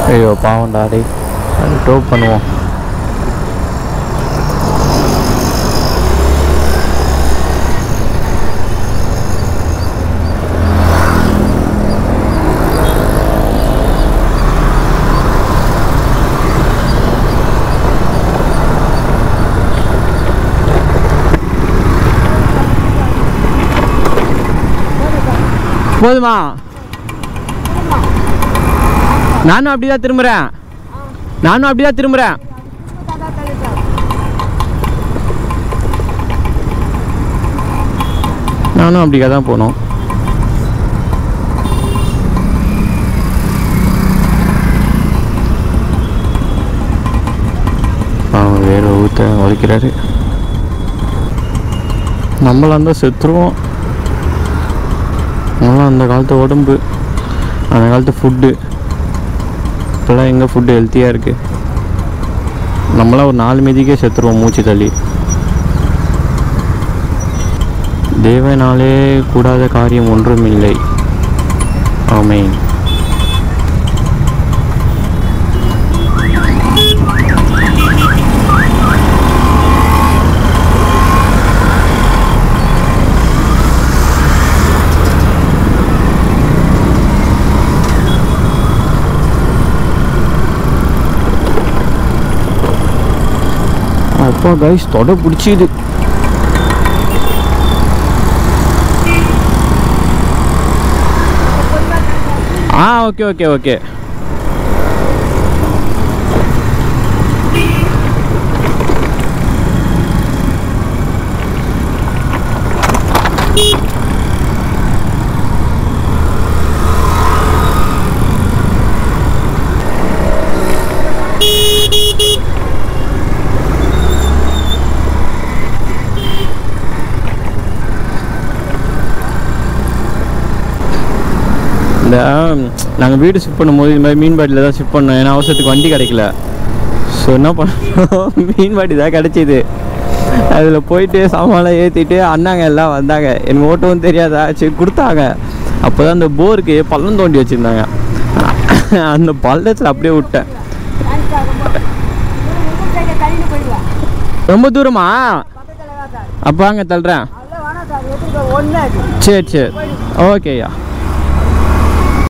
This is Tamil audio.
ஐயோ பாவம்டா டேய் அது டோ பண்ணுவோம் போதுமா நானும் அப்படிதான் திரும்புறேன் நானும் அப்படிதான் திரும்புறேன் நானும் அப்படியே தான் போனோம் அவன் வேற ஊத்த வலிக்கிறாரு நம்மளாம் தான் செத்துருவோம் நம்மளாம் அந்த காலத்து உடம்பு அந்த காலத்து ஃபுட்டு இப்போல்லாம் எங்கே ஃபுட்டு ஹெல்த்தியாக இருக்குது நம்மளாம் ஒரு நாலு மிதிக்கே செத்துருவோம் மூச்சு தள்ளி தேவனாலே கூடாத காரியம் ஒன்றும் இல்லை ஆமென் அப்பா கைஸ் தொட பிடிச்சிது ஆ ஓகே ஓகே ஓகே இந்த நாங்கள் வீடு ஷிஃப்ட் பண்ணும்போது இது மாதிரி மீன் பாட்டில் தான் ஷிஃப்ட் பண்ணோம் ஏன்னா அவசரத்துக்கு வண்டி கிடைக்கல ஸோ என்ன பண்ணோம் மீன் பாட்டி தான் கிடச்சிது அதில் போயிட்டு சாமான்லாம் ஏற்றிட்டு அண்ணாங்க எல்லாம் வந்தாங்க எனக்கு ஓட்டவும் தெரியாதா சரி கொடுத்தாங்க அப்போ தான் அந்த போருக்கு பள்ளம் தோண்டி வச்சுருந்தாங்க அந்த பள்ளத்தில் அப்படியே விட்டேன் தள்ளிட்டு போயிடுவேன் ரொம்ப தூரமா பக்கத்தில் தான் சார் அப்போ அங்கே தள்ளுறேன் அதெல்லாம் வேணாம் சார் எப்படி ஒன்று அது சரி சரி ஓகேயா